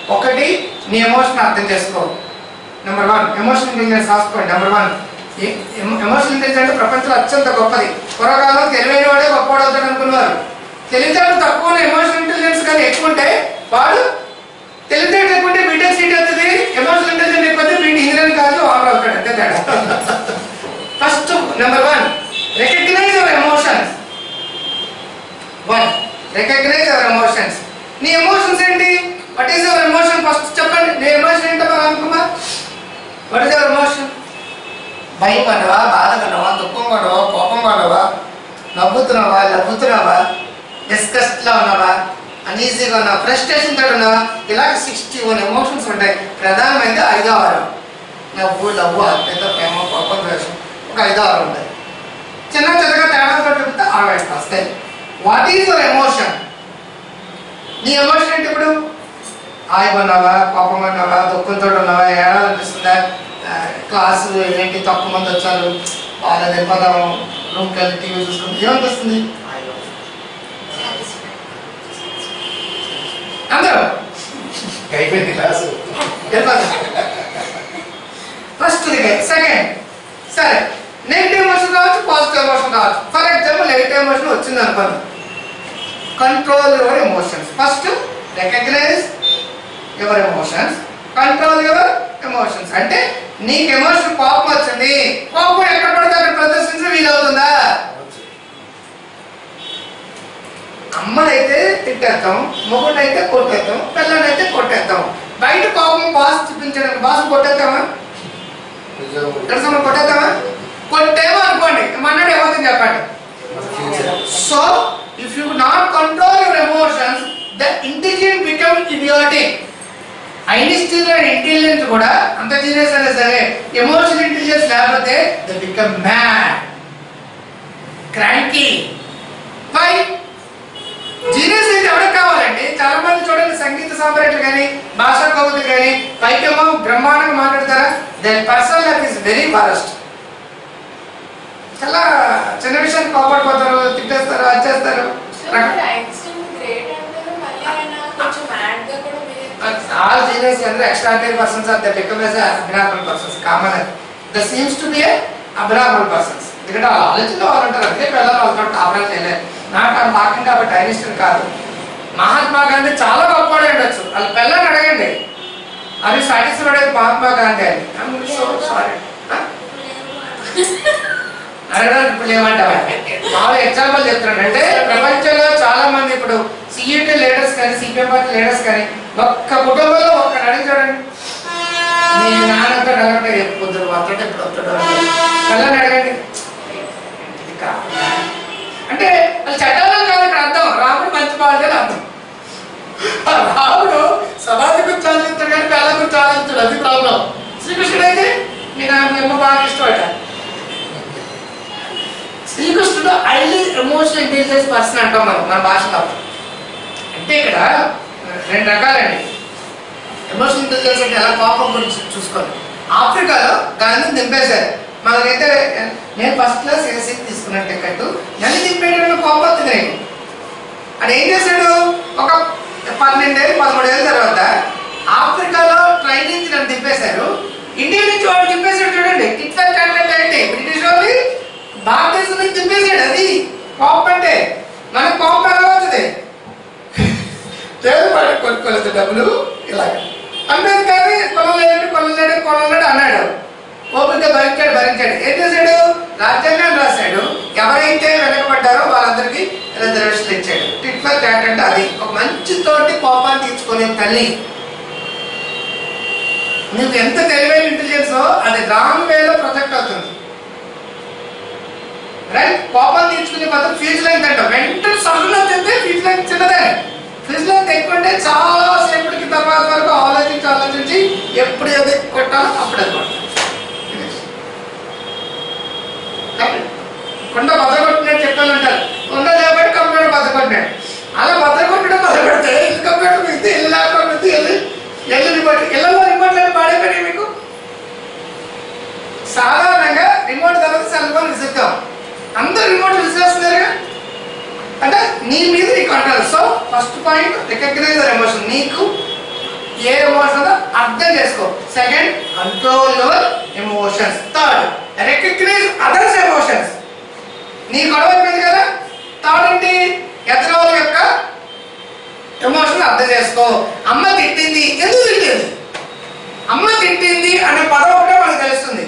ఒకటి నీ ఎమోషన్ అర్థం చేసుకో నెంబర్ వన్ ఎమోషన్ ఇంటెలిజెన్స్ రాసుకోండి నెంబర్ వన్ ఎమోషన్ ఇంటెలిజెన్స్ అంటే ప్రపంచంలో అత్యంత గొప్పది పూర్వకాలం తెలివైన వాడే గొప్పవాడు అవుతాడు అనుకున్నారు తెలివితేటలు తక్కువ ఎమోషన్ ఇంటెలిజెన్స్ కానీ ఎక్కువ ఉంటే వాడు తెలివితేటలు ఎక్కువ ఉంటే బీటెక్ సీట్ అవుతుంది ఎమోషన్ ఇంటెలిజెన్స్ ఎక్కువ అయితే వీడి ఇంజనీరింగ్ కాదు ఆర్డర్ అవుతాడు అంతే తేడా first number one recognise your emotions one recognise your emotions నీ ఎమోషన్స్ ఏంటి what is your emotion first చెప్పండి నీ ఎమోషన్ ఏంటో మరి అనుకుమార్ వాట్ ఈస్ యువర్ ఎమోషన్ భయం కొనవా బాధ కొనవా దుఃఖం కొనవా కోపం కొనవా నవ్వుతున్నావా నవ్వుతున్నావా డిస్కస్ట్లో ఉన్నావా అనీజీగా ఉన్నావా ఫ్రస్ట్రేషన్ తోటి ఉన్నావా ఇలాగ సిక్స్టీ వన్ ఎమోషన్స్ ఉంటాయి ప్రధానమైనది ఐదో ఆరు నవ్వు లవ్వు అత్యంత ప్రేమ కోపం ద్వేషం ఒక ఐదో ఆరు ఉంటాయి చిన్న చిన్నగా తేడా తోటి ఆరు ఐదు వస్తాయి వాట్ ఈజ్ యువర్ ఎమోషన్ నీ ఎమోషన్ ఏంటి ఇప్పుడు హాయిగా ఉన్నావా కోపం ఉన్నావా దుఃఖంతో ఉన్నావా ఏడాలనిపిస్తుందా క్లాసు ఏంటి తక్కువ మంది వచ్చారు వాళ్ళ వెళ్ళిపోదాం రూమ్కి వెళ్ళి టీవీ చూసుకుంటే ఏమనిపిస్తుంది అందరూ అయిపోయింది క్లాసు ఫస్ట్ సెకండ్ సరే నెగిటివ్ ఎమోషన్ కావచ్చు పాజిటివ్ ఎమోషన్ కావచ్చు ఫర్ ఎగ్జాంపుల్ నెగిటివ్ ఎమోషన్ వచ్చింది అనుకోండి control your emotions first recognise your emotions control your emotions అంటే నీకు ఎమోషన్ కోపం వచ్చింది కోపం ఎక్కడ పడితే అక్కడ ప్రదర్శించడం వీలవుతుందా అమ్మనైతే తిట్టేస్తాం మొగుడైతే కొట్టేస్తాం పిల్లనైతే కొట్టేస్తాం బయట కోపం బాస్ చూపించడానికి బాస్ కొట్టేస్తామా తెలుసా కొట్టేస్తామా కొట్టేమో అనుకోండి మన్నాడు ఏమవుతుంది చెప్పండి so if you not control your emotions the intelligent become idiotic Einstein intelligence కూడా అంత జీనియస్ అయినా సరే ఎమోషన్ ఇంటెలిజెన్స్ లేకపోతే the become mad cranky why genius అయితే ఎవరికి కావాలండి చాలా మంది చూడండి సంగీత సామ్రాట్లు కానీ భాషా కవులు కానీ పైకేమో బ్రహ్మాండంగా మాట్లాడతారా that person life is very forest చాలా చిన్న విషయాన్ని కోపడిపోతారు తిట్టేస్తారు వచ్చేస్తారు ఐన్స్టీన్ గ్రేట్ అంటారు మళ్ళీ ఆయన కొంచెం మ్యాడ్ గా కూడా behave ఆల్ జీనియస్ అందరూ extraordinary persons are the become as abnormal persons common the seems to be abnormal persons ఎందుకంటే వాళ్ళు ఆలోచన వాళ్ళు ఉంటారు అందుకే పిల్లలు వాళ్ళతో కాపరాలు చేయలేదు నాకు ఆ మాకం కాబట్టి ఐనిస్టన్ కాదు మహాత్మా గాంధీ చాలా గొప్పవాడే ఉండొచ్చు వాళ్ళ పిల్లల్ని అడగండి అది సాటిస్ఫైడ్ మహాత్మా గాంధీ అని సో సారీ అడగడానికి ఇప్పుడు ఏమంటావా మామూలు ఎగ్జాంపుల్ చెప్తున్నాను అంటే ప్రపంచంలో చాలా మంది ఇప్పుడు సిఇటి లీడర్స్ కానీ సిపిఎం పార్టీ లీడర్స్ కానీ ఒక్క కుటుంబంలో ఒక్క అడిగి చూడండి మీ నాన్నతో అడగండి రేపు పొద్దున వస్తాడు ఎప్పుడు వస్తాడు పిల్లల్ని అడగండి ఇది కాకుండా. అంటే వాళ్ళు చట్టాలను కాదు ఇక్కడ అర్థం రాముడు మంచి బాగుంటే అర్థం రాముడు సమాధి గురించి ఆలోచిస్తాడు కానీ పిల్లల గురించి ఆలోచిస్తాడు అది ప్రాబ్లం శ్రీకృష్ణుడు అయితే మీ నాకు మీ అమ్మ బాగా ఇష్టపడ్డ శ్రీకృష్ణుడు హైలీ ఎమోషనల్ ఇంటెలిజెన్స్ పర్సన్ అంటాం మనం మన భాషలో అంటే ఇక్కడ రెండు రకాలండి ఎమోషనల్ ఇంటెలిజెన్స్ అంటే ఎలా కోపం గురించి చూసుకోండి ఆఫ్రికాలో గాంధీ దింపేశారు మనకైతే నేను ఫస్ట్ క్లాస్ ఏసీ తీసుకున్నాను టికెట్ నన్ను దింపేయడం కోపం వచ్చింది నేను అది ఏం చేశాడు ఒక పన్నెండేళ్ళు పదమూడేళ్ళ తర్వాత ఆఫ్రికాలో ట్రైన్ నుంచి నన్ను దింపేశారు ఇండియా నుంచి వాడు దింపేశాడు చూడండి టిట్లర్ క్యాన్లెట్ అయితే బ్రిటిష్ వాళ్ళు భారతదేశం నుంచి దింపేశాడు అది కోపం అంటే మనకు కోపం ఎలా వచ్చింది తేలిపాటి కొనుక్కోలేదు డబ్బులు ఇలాగ అంబేద్కర్ కొనలేడు కొనలేడు కొనలేడు అన్నాడు ఓపిక భరించాడు భరించాడు ఏం చేశాడు రాజ్యాంగాన్ని రాశాడు ఎవరైతే వెనకబడ్డారో వాళ్ళందరికీ రిజర్వేషన్ ఇచ్చాడు టిట్ ఫర్ టాట్ అంటే అది ఒక మంచి తోటి కోపాన్ని తీర్చుకునే తల్లి నువ్వు ఎంత తెలివైన ఇంటెలిజెన్స్ అది రాంగ్ వేలో ప్రొజెక్ట్ అవుతుంది రైట్ కోపం తీర్చుకునే పద్ధతి ఫీజు లైన్ అంట వెంటనే సడన్గా చెప్తే ఫీజు లైన్ చిన్నదే ఫీజు లైన్ ఎక్కువ అంటే చాలా సేపటికి తర్వాత వరకు ఆలోచించి ఆలోచించి ఎప్పుడు ఏది కొట్టాలో అప్పుడు అది కొట్టాలి కొండ బద్ద కొట్టినట్టు చెప్పాలి అంటారు కొండ లేబట్టి కంప్యూటర్ బద్ద కొట్టినాడు అలా బద్ద కొట్టడం మొదలు పెడితే ఇల్లు కంప్యూటర్ మిగితే ఇల్లు ల్యాప్టాప్ మిగితే ఇల్లు ఎల్లు రిమోట్ ఇళ్ళలో రిమోట్ లేదు పాడైపోయి మీకు సాధారణంగా రిమోట్ తర్వాత సెల్ ఫోన్ విసిద్దాం అందరు రిమోట్ విసిరేస్తున్నారుగా అంటే నీ మీద నీకు అంటారు so first point recognise emotion నీకు ఏ ఎమోషన్ అర్థం చేసుకో second control your emotions third recognise others emotions నీ గొడవ అయిపోయింది కదా థర్డ్ ఏంటి ఎతరోల యొక్క ఎమోషన్ అర్థం చేసుకో అమ్మ తిట్టింది ఎందుకు తిట్టింది అమ్మ తిట్టింది అనే పదం ఒకటే మనకు తెలుస్తుంది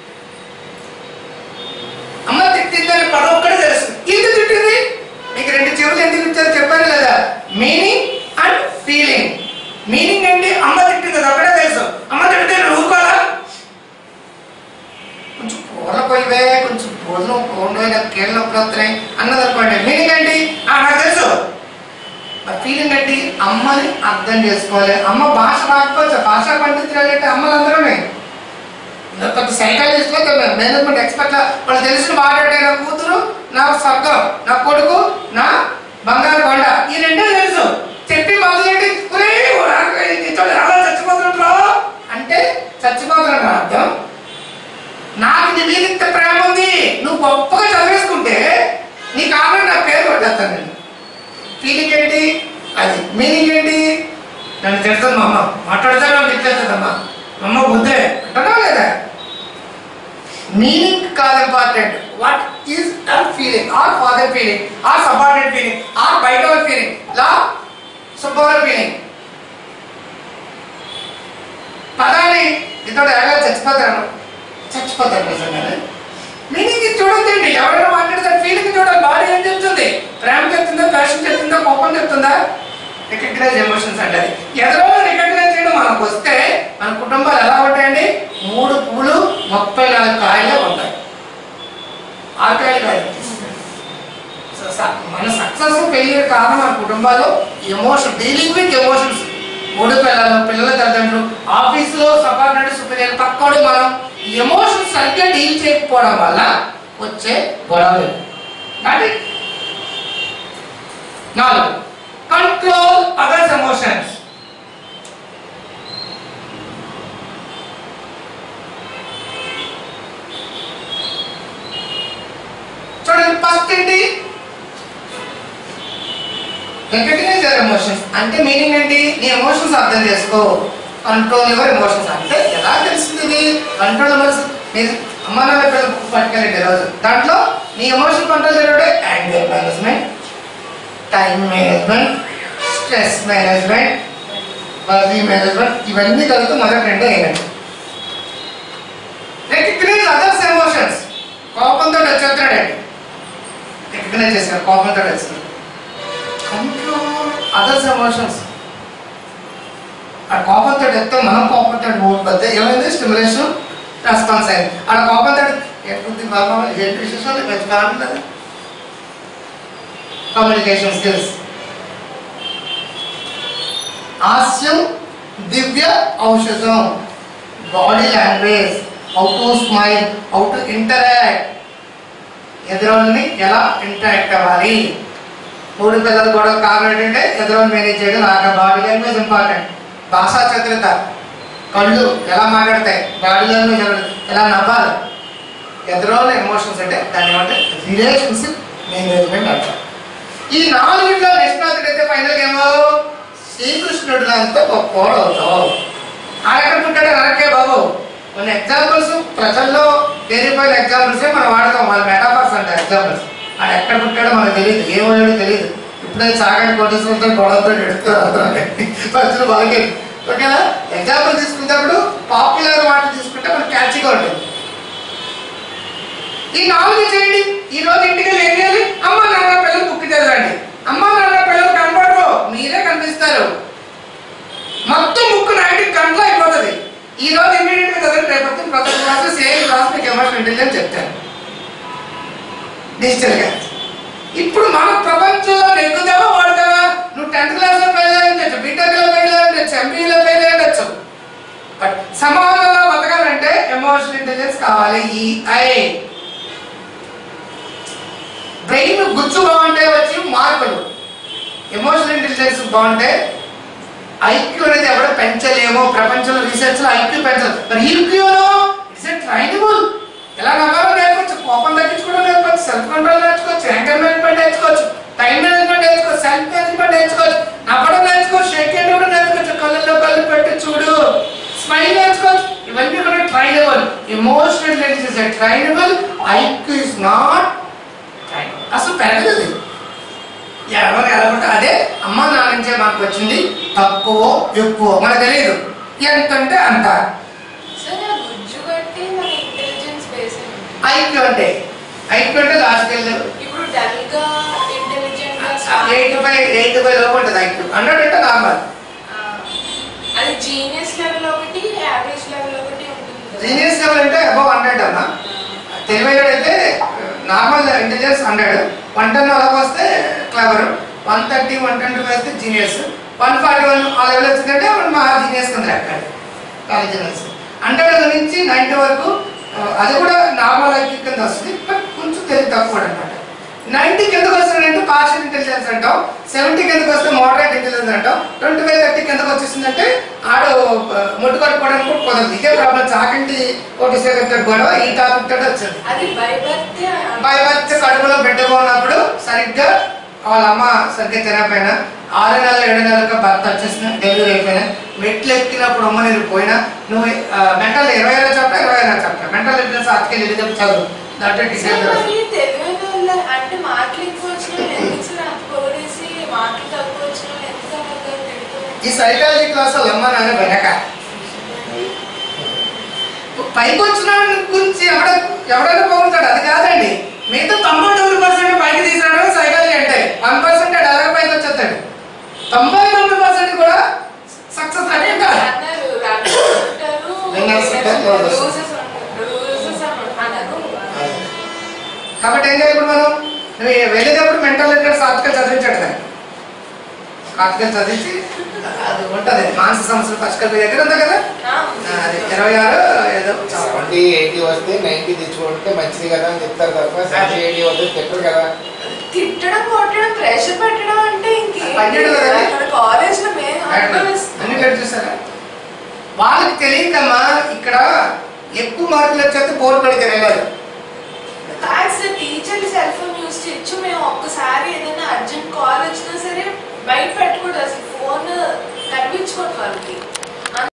అమ్మ తిట్టింది అనే పదం ఒక్కటే తెలుస్తుంది ఎందుకు తిట్టింది మీకు రెండు చెవులు ఎందుకు ఇచ్చారు చెప్పాను లేదా మీనింగ్ అండ్ ఫీలింగ్ మీనింగ్ ఏంటి అమ్మ తిట్టింది అది ఒకటే తెలుసు అమ్మ తిట్టితే నువ్వుకోవాలా కొంచెం కూర పోయివే కొంచెం భోజనం పోండి నాకు కీళ్ళ నొప్పులు వస్తున్నాయి అన్నది అనుకోండి మీనింగ్ ఏంటి ఆ, నాకు తెలుసు మరి ఫీలింగ్ ఏంటి అమ్మని అర్థం చేసుకోవాలి అమ్మ భాష రాకపోవచ్చు భాషా పండితులు అంటే అమ్మలందరూనే పెద్ద సైకాలజిస్ట్ మేనేజ్మెంట్ ఎక్స్పర్ట్ వాళ్ళు తెలిసిన మాట్లాడే నా కూతురు నా స్వర్గం నా కొడుకు నా బంగారు కొండ ఈ రెండే తెలుసు చెప్పి మొదలెట్టి "ఒరేయ్, ఒరేయ్, నీతో ఎలా చచ్చిపోతున్నా అంటే చచ్చిపోతున్నా అర్థం నాకు నీ మీద ఇంత ప్రేమ ఉంది నువ్వు గొప్పగా చదివేసుకుంటే నీ కారణం నా పేరు కొట్టేస్తాను నేను ఫీలింగ్ ఏంటి అది మీనింగ్ ఏంటి నన్ను తిడుతుంది మా అమ్మ మాట్లాడితే నన్ను తిట్టేస్తుందమ్మా మా అమ్మ బుద్ధే అంటున్నా లేదా మీనింగ్ కాదు important what is our feeling our father feeling our subordinate feeling our బయట వాళ్ళ ఫీలింగ్ లా సుబ్బవర్ ఫీలింగ్ పదాన్ని ఇతడు ఎలా చచ్చిపోతాను చచ్చిపోతాను నిజంగానే మీనింగ్ ఇది చూడొద్దండి ఎవరైనా మాట్లాడితే ఫీలింగ్ చూడాలి బాడీ ఏం చెప్తుంది ప్రేమ చెప్తుందా ప్యాషన్ చెప్తుందా కోపం చెప్తుందా రికగ్నైజ్ ఎమోషన్స్ అంటే అది ఎదరో రికగ్నైజ్ చేయడం మనకు వస్తే మన కుటుంబాలు ఎలా ఉంటాయండి మూడు పూలు ముప్పై నాలుగు కాయలే ఉంటాయి ఆరు కాయలు కాదు స- స- మన సక్సెస్ ఫెయిలియర్ కారణం మన కుటుంబాల్లో ఎమోషన్ డీలింగ్ విత్ ఎమోషన్స్ మూడు పిల్లలు పిల్లల తల్లిదండ్రులు ఆఫీసులో సబార్డినేట్ సుపీరియర్ పక్కోడు మనం ఎమోషన్స్ సరిగ్గా డీల్ చేయకపోవడం వల్ల వచ్చే గొడవలు అంటే నాలుగు కంట్రోల్ అదర్స్ ఎమోషన్స్ చూడండి ఫస్ట్ ఏంటి రికగ్నైజ్ యువర్ ఎమోషన్స్ అంటే మీనింగ్ ఏంటి నీ ఎమోషన్స్ అర్థం చేసుకో కంట్రోల్ యువర్ ఎమోషన్స్ అంటే ఎలా తెలిసింది ఇది కంట్రోల్ ఎమోషన్స్ మీరు అమ్మ నాన్న పిల్లల బుక్ పట్టుకెళ్ళండి ఈరోజు దాంట్లో నీ ఎమోషన్ కంట్రోల్ చేయడం anger management time management stress management worry management ఇవన్నీ కలిపి మొదటి రెండే అయినట్టు రికగ్నైజ్ అదర్స్ ఎమోషన్స్ కోపంతో వచ్చేస్తాడండి రికగ్నైజ్ చేశారు కోపంతో వచ్చారు కంట్రోల్ అదర్స్ ఎమోషన్స్ ఆ కోపంతో ఎత్తే మనం కోపంతో పోతే ఏమైంది స్టిమ్యులేషన్ రెస్పాన్స్ అయింది ఆ కోపంతో ఎప్పుడు బాబా ఏంటి విశేషాలు మంచి బాగుంటుంది కమ్యూనికేషన్ స్కిల్స్ హాస్యం దివ్య ఔషధం body language how to smile how to interact ఎదురోళ్ళని ఎలా ఇంటరాక్ట్ అవ్వాలి మూడు పిల్లలు కూడా కారణం ఏంటంటే ఎదురోని మేనేజ్ చేయడం నాకు బాడీ లాంగ్వేజ్ ఇంపార్టెంట్ భాషా చతురత కళ్ళు ఎలా మాట్లాడతాయి బాడీ లాంగ్వేజ్ ఎలా- ఎలా నవ్వాలి ఎదురోళ్ళ ఎమోషన్స్ అంటే దాన్ని ఏమంటే రిలేషన్షిప్ మేనేజ్మెంట్ అంటారు ఈ నాలుగిట్లో నిష్ణాతుడు అయితే ఫైనల్ ఏమో శ్రీకృష్ణుడు అంతా గొప్పవాడు అవుతావు ఆయన పుట్టాడు వెనకే బాబు కొన్ని ఎగ్జాంపుల్స్ ప్రజల్లో తేలిపోయిన ఎగ్జాంపుల్సే మనం వాడతాం వాళ్ళ మెటాఫర్స్ అంటారు ఎగ్జాంపుల్స్ ఆయన ఎక్కడ పుట్టాడో మనకు తెలియదు ఏమయ్యాడో తెలియదు ఇప్పుడైతే సాగండి కోటేశ్వరంతో గొడవతో ఎడుతారు ప్రజలు వాళ్ళకి ఓకేనా ఎగ్జాంపుల్ తీసుకునేటప్పుడు పాపులర్ మాట తీసుకుంటే మనకి క్యాచ్గా ఉంటుంది ఈ నాలుగు చేయండి ఈ రోజు ఇంటికి వెళ్ళి ఏం చేయాలి అమ్మ నాన్న పిల్లలు బుక్ చదవండి అమ్మ నాన్న పిల్లలు కనపడరు మీరే కనిపిస్తారు మొత్తం బుక్ నైన్టీ గంటలు అయిపోతుంది ఈ రోజు ఇమీడియట్ గా చదవండి రేపు వచ్చి ప్రతి క్లాస్ సేమ్ క్లాస్ మీకు ఎమోషన్ ఇంటెలిజెన్స్ చెప్తాను డిజిటల్ గా ఇప్పుడు మన ప్రపంచంలో నెగ్గుతావా వాడతావా నువ్వు టెన్త్ క్లాస్ లో ఫెయిల్ అయ్యొచ్చు బీటెక్ లో ఫెయిల్ అయ్యొచ్చు ఎంబీలో ఫెయిల్ అయ్యొచ్చు బట్ సమాజంలో బతకాలంటే ఎమోషనల్ ఇంటెలిజెన్స్ కావాలి ఈ ఐ బ్రెయిన్ గుచ్చు బాగుంటే వచ్చి మార్పులు ఎమోషనల్ ఇంటెలిజెన్స్ బాగుంటే ఐక్యూ అనేది ఎవడో పెంచలేమో ప్రపంచంలో రీసెర్చ్ లో ఐక్యూ పెంచాలి మరి ఈక్యూలో ఇట్స్ ఎ ట్రైనబుల్ ఎలా నవ్వాలో నేర్చుకోవచ్చు కోపం తగ్గించుకోవడం నేర్చుకోవచ్చు సెల్ఫ్ కంట్రోల్ నేర్చుకోవచ్చు యాంకర్ మేనేజ్మెంట్ నేర్చుకోవచ్చు టైం మేనేజ్మెంట్ నేర్చుకోవచ్చు సెల్ఫ్ మేనేజ్మెంట్ నేర్చుకోవచ్చు నవ్వడం నేర్చుకోవచ్చు షేక్ హ్యాండ్ కూడా నేర్చుకోవచ్చు కళ్ళల్లో కళ్ళు పెట్టి intelligence is trainable IQ is not అసలు పెరగదు ఎవరు ఎలా ఉంటే అదే అమ్మ నాన్న నుంచే మనకు వచ్చింది తక్కువ ఎక్కువ మనకు తెలియదు ఎంత అంటే అంత సరే ఆ గుజ్జు బట్టి మన ఇంటెలిజెన్స్ బేస్ ఐక్యూ అంటే ఐక్యూ అంటే లాస్ట్ వెళ్ళు ఇప్పుడు డల్ గా ఇంటెలిజెంట్ గా ఎయిటీ ఫైవ్ ఎయిటీ ఫైవ్ లోపు ఉంటుంది ఐక్యూ హండ్రెడ్ అంటే నార్మల్ ఆ, అది జీనియస్ లెవెల్ ఒకటి యావరేజ్ లెవెల్ ఒకటి ఉంటుంది కదా. జీనియస్ లెవెల్ అంటే అబౌవ్ హండ్రెడ్ అన్న తెలివైన అయితే normal intelligence hundred one ten అలా వస్తే clever one thirty one twenty five వస్తే జీనియస్ వన్ ఫార్టీ వన్ ఆ లెవెల్ వచ్చిందంటే వాడు మా జీనియస్ కింద లెక్క కాలేజ్ హండ్రెడ్ నుంచి నైంటీ వరకు ఆ, అది కూడా నార్మల్ ఐక్యూ కింద వస్తుంది బట్ కొంచెం తెలివి తక్కువ అనమాట నైంటీ కిందకు వస్తుందంటే పార్షియల్ ఇంటెలిజెన్స్ అంటాం సెవెంటీ కిందకు వస్తే మోడరేట్ ఇంటెలిజెన్స్ అంటాం ట్వంటీ ఫైవ్ థర్టీ కిందకు వచ్చేసిందంటే ఆడు ఆ, ముట్టు కట్టుకోవడానికి కూడా కుదరదు ఇదే ప్రాబ్లం చాకంటి కోటి సేకర్ గొడవ ఈ టాపిక్ తోటి వచ్చింది అది భయపడితే భయభక్తి కడుపులో బిడ్డగా ఉన్నప్పుడు సరిగ్గా వాళ్ళ అమ్మ సరిగ్గా తినకపోయినా ఆరు నెలలు ఏడు నెలలుగా భర్త వచ్చేసిన డెలివరీ అయిపోయినా మెట్లు ఎక్కినప్పుడు అమ్మ నేను పోయినా నువ్వు మెంటల్ ఇరవై ఐదో చాప్టర్ ఇరవై ఐదో చాప్టర్ మెంటల్ ఇంటెలిజెన్స్ ఆర్టికల్ ఇది చదువు దాంట్లో సరే డీటెయిల్ మరి తెలివైన వాళ్ళ అంటే మార్కులు ఎక్కువ వచ్చిన వాళ్ళు ఎందుకు సార్ అంత పోగేసి మార్కులు తక్కువ వచ్చిన వాళ్ళు ఎందుకు అలాగా తిడుతున్నారు? ఈ సైకాలజీ క్లాస్ వాళ్ళ అమ్మ నాన్న వెనక పైకి వచ్చిన వాడి గురించి ఎవడ ఎవడైనా పోగుతాడు అది కాదండి మిగతా తొంభై తొమ్మిది పర్సెంట్ పైకి తీసుకురావడం సైకాలజీ అంటే వన్ పర్సెంట్ అలాగే పైకి వచ్చేస్తాడు తొంభై తొమ్మిది పర్సెంట్ కూడా సక్సెస్ అదే అంటే మీరు అన్నారు runners ఉంటారు, Winners ఉంటారు, losers. losers ఉంటారు. Losers అన్నారు. కాబట్టి ఏం చేయాలి ఇప్పుడు మనం నువ్వు వెళ్ళేటప్పుడు మెంటల్ లిటరస్ ఆర్టికల్ చదివించాడు దాన్ని ఆర్టికల్ చదివించి అది ఉంటుంది మానసిక సమస్యలు పరిష్కారం దగ్గర ఉంది కదా ఆ, ఆ, అది ఇరవై ఆరు ఏదో చాలా సెవెంటీ ఎయిటీ వస్తే నైన్టీ తెచ్చుకుంటే మంచిది కదా అని చెప్తారు తప్ప సెవెంటీ ఎయిటీ వస్తే తిట్టరు కదా తిట్టడం కొట్టడం ప్రెషర్ పెట్టడం అంటే ఇంకేం పన్నెండు కదా? అక్కడ కాలేజ్ లో మేము అనుభవిస్తాం అన్ని కట్ చూసారా వాళ్ళకి తెలియకమ్మా ఇక్కడ ఎక్కువ మార్కులు వచ్చేస్తే బోర్ పడితే వెళ్ళారు టీచర్లు